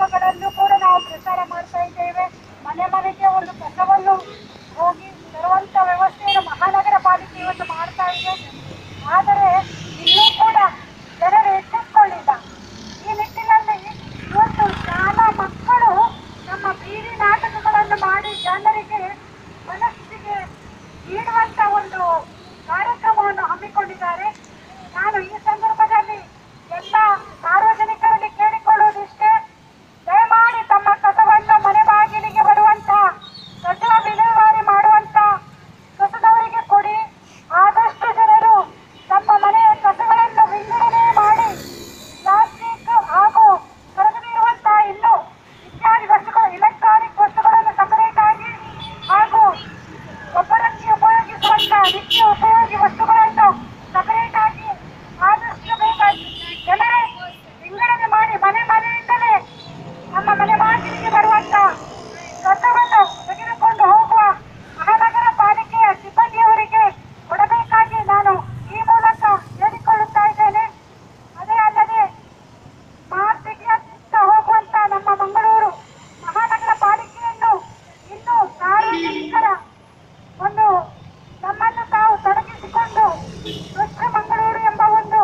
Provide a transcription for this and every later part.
ಕಾರ್ಯಕ್ರಮಗಳನ್ನು ಕೂಡ ನಾವು ಪ್ರಚಾರ ಮಾಡ್ತಾ ಇದ್ದೇವೆ ಮನೆ ಮನೆಗೆ ಒಂದು ಕಸವನ್ನು ಹೋಗಿ ತರುವಂತ ವ್ಯವಸ್ಥೆಯನ್ನು ಮಹಾನಗರ ಪಾಲಿಕೆ ಇವತ್ತು ಮಾಡ್ತಾ ಇದೆ ಆದರೆ ಇನ್ನೂ ಕೂಡ ಜನರು ಎಚ್ಚೆತ್ತುಕೊಂಡಿಲ್ಲ ಈ ನಿಟ್ಟಿನಲ್ಲಿ ಇವತ್ತು ಶಾಲಾ ಮಕ್ಕಳು ನಮ್ಮ ಬೀದಿ ನಾಟಕಗಳನ್ನು ಮಾಡಿ ಜನರಿಗೆ ಮನಸ್ಸಿಗೆ ನೀಡುವಂತ ಒಂದು ಕಾರ್ಯಕ್ರಮವನ್ನು ಹಮ್ಮಿಕೊಂಡಿದ್ದಾರೆ ನಾನು ಈ ಸಂದರ್ಭದಲ್ಲಿ ಎಲ್ಲ ಸಾರ್ವಜನಿಕರಲ್ಲಿ ಕೇಳಿಕೊಳ್ಳುವುದಿಷ್ಟೇ ದಯಮಾಡಿ ತಮ್ಮ ಕಸವನ್ನು ಮನೆ ಬಾಗಿಲಿಗೆ ಬರುವಂತ ಕಸ ವಿಲೇವಾರಿ ಮಾಡುವಂತ ಕಸದವರಿಗೆ ಕೊಡಿ ಆದಷ್ಟು ಜನರು ತಮ್ಮ ಮನೆಯ ಕಸಗಳನ್ನು ವಿಂಗಡಣೆ ಮಾಡಿ ಪ್ಲಾಸ್ಟಿಕ್ ಹಾಗೂ ಹೊರಗಡೆಯಿರುವಂತಹ ಇನ್ನು ಇತ್ಯಾದಿ ವಸ್ತುಗಳು ಇಲೆಕ್ಟ್ರಾನಿಕ್ ವಸ್ತುಗಳನ್ನು ಸಪರೇಟ್ ಆಗಿ ಹಾಗೂ ಗೊಬ್ಬರಕ್ಕೆ ಉಪಯೋಗಿಸುವಂತಹ ನಿತ್ಯ ಉಪಯೋಗಿ ವಸ್ತುಗಳನ್ನು ಸಪರೇಟ್ ಆಗಿ ಆದಷ್ಟು ಬೇಗ ಜನರೇ ವಿಂಗಡಣೆ ಮಾಡಿ ಮನೆ ಮನೆಯಿಂದಲೇ ನಮ್ಮ ಮನೆ ಬಾಗಿಲಿಗೆ ಬರುವಂತ ಕಸವನ್ನು ತೆಗೆದುಕೊಂಡು ಹೋಗುವ ಮಹಾನಗರ ಪಾಲಿಕೆಯ ಸಿಬ್ಬಂದಿಯವರಿಗೆ ಕೊಡಬೇಕಾಗಿ ನಾನು ಈ ಮೂಲಕ ಹೇಳಿಕೊಳ್ಳುತ್ತಾ ಇದ್ದೇನೆ ಅದೇ ಅಲ್ಲದೆ ಮಾರ್ಚಿಗೆ ಹೋಗುವಂತ ನಮ್ಮ ಮಂಗಳೂರು ಮಹಾನಗರ ಪಾಲಿಕೆಯನ್ನು ಇನ್ನು ಸಾರ್ವಜನಿಕರ ಒಂದು ನಮ್ಮನ್ನು ತಾವು ತೊಡಗಿಸಿಕೊಂಡು ಸ್ವಚ್ಛ ಮಂಗಳೂರು ಎಂಬ ಒಂದು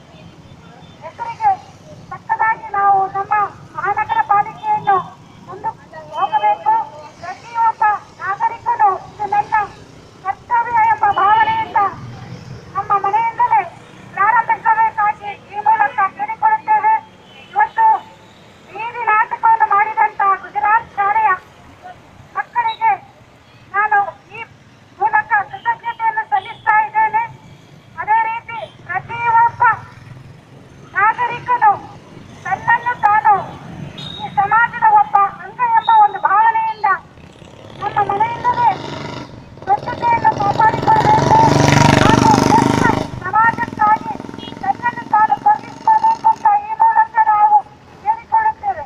ಹೆಸರಿಗೆ ತಕ್ಕದಾಗಿ ನಾವು ನಮ್ಮ ಮಹಾನಗರ ಪಾಲಿಕೆಯನ್ನು ಮುಂದೆ ಹೋಗಬೇಕು ಪ್ರತಿಯೊಬ್ಬ ನಾಗರಿಕನು ಇದನ್ನೆಲ್ಲ ಕರ್ತವ್ಯ ಎಂಬ ಭಾವನೆಯಿಂದ ನಮ್ಮ ಮನೆಯಿಂದಲೇ ಪ್ರಾರಂಭಿಸಬೇಕಾಗಿ ಈ ಮೂಲಕ ಕೇಳಿಕೊಳ್ಳುತ್ತೇವೆ ಇವತ್ತು ಬೀದಿ ನಾಟಕವನ್ನು ಮಾಡಿದಂತಹ ಗುಜರಾತ್ ಶಾಲೆಯ ಮಕ್ಕಳಿಗೆ ನಾನು ಈ ಮೂಲಕ ಕೃತಜ್ಞತೆಯನ್ನು ಸಲ್ಲಿಸ್ತಾ ಇದ್ದೇನೆ ಅದೇ ರೀತಿ ಪ್ರತಿಯೊಬ್ಬ ನಾಗರಿಕನು ತನ್ನನ್ನು ತಾನು ಈ ಸಮಾಜದ ಒಬ್ಬ ಅಂಗ ಎಂಬ ಒಂದು ಭಾವನೆಯಿಂದ ನಮ್ಮ ಮನೆಯಿಂದಲೇ ಸ್ವಚ್ಛತೆಯನ್ನು ಕಾಪಾಡಿಕೊಳ್ಳಬೇಕು ಹಾಗೂ ಸ್ವಚ್ಛ ಸಮಾಜಕ್ಕಾಗಿ ತನ್ನನ್ನು ತಾನು ತೊಡಗಿಸಿಕೊಳ್ಳಬೇಕು ಅಂತ ಈ ಮೂಲಕ ನಾವು ಹೇಳಿಕೊಳ್ಳುತ್ತೇವೆ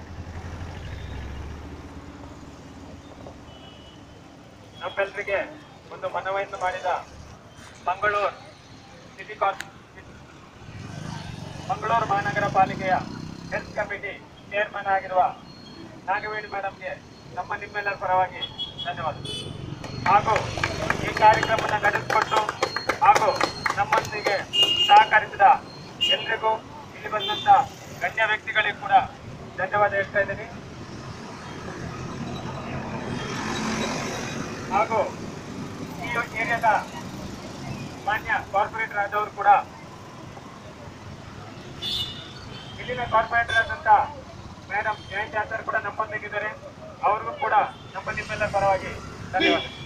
ನಮ್ಮೆಲ್ಲರಿಗೆ ಒಂದು ಮನವಿಯನ್ನು ಮಾಡಿದ ಮಂಗಳೂರು ಸಿಟಿ ಕಾರ್ಪ್ ಮಂಗಳೂರು ಮಹಾನಗರ ಪಾಲಿಕೆಯ ಹೆಲ್ತ್ ಕಮಿಟಿ ಚೇರ್ಮನ್ ಆಗಿರುವ ನಾಗವೇಣಿ ಮೇಡಮ್ಗೆ ನಮ್ಮ ನಿಮ್ಮೆಲ್ಲರ ಪರವಾಗಿ ಧನ್ಯವಾದ ಹಾಗೂ ಈ ಕಾರ್ಯಕ್ರಮವನ್ನು ನಡೆಸಿಕೊಟ್ಟು ಹಾಗೂ ನಮ್ಮೊಂದಿಗೆ ಸಹಕರಿಸಿದ ಎಲ್ರಿಗೂ ಇಲ್ಲಿ ಬಂದಂತ ಗಣ್ಯ ವ್ಯಕ್ತಿಗಳಿಗೂ ಕೂಡ ಧನ್ಯವಾದ ಹೇಳ್ತಾ ಇದ್ದೀನಿ ಹಾಗೂ ಈ ಏರಿಯಾದ ಮಾನ್ಯ ಕಾರ್ಪೊರೇಟರ್ ಆದವರು ಕೂಡ ಇಲ್ಲಿನ ಕಾರ್ಪೊರೇಟರ್ ಆದಂತ ಮೇಡಮ್ ಜಯಂತಿ ಆಚಾರ್ ಕೂಡ ನಮ್ಮೊಂದಿಗಿದ್ದಾರೆ ಅವ್ರಿಗೂ ಕೂಡ ನಮ್ಮ ನಿಮ್ಮೆಲ್ಲರ ಪರವಾಗಿ ಧನ್ಯವಾದ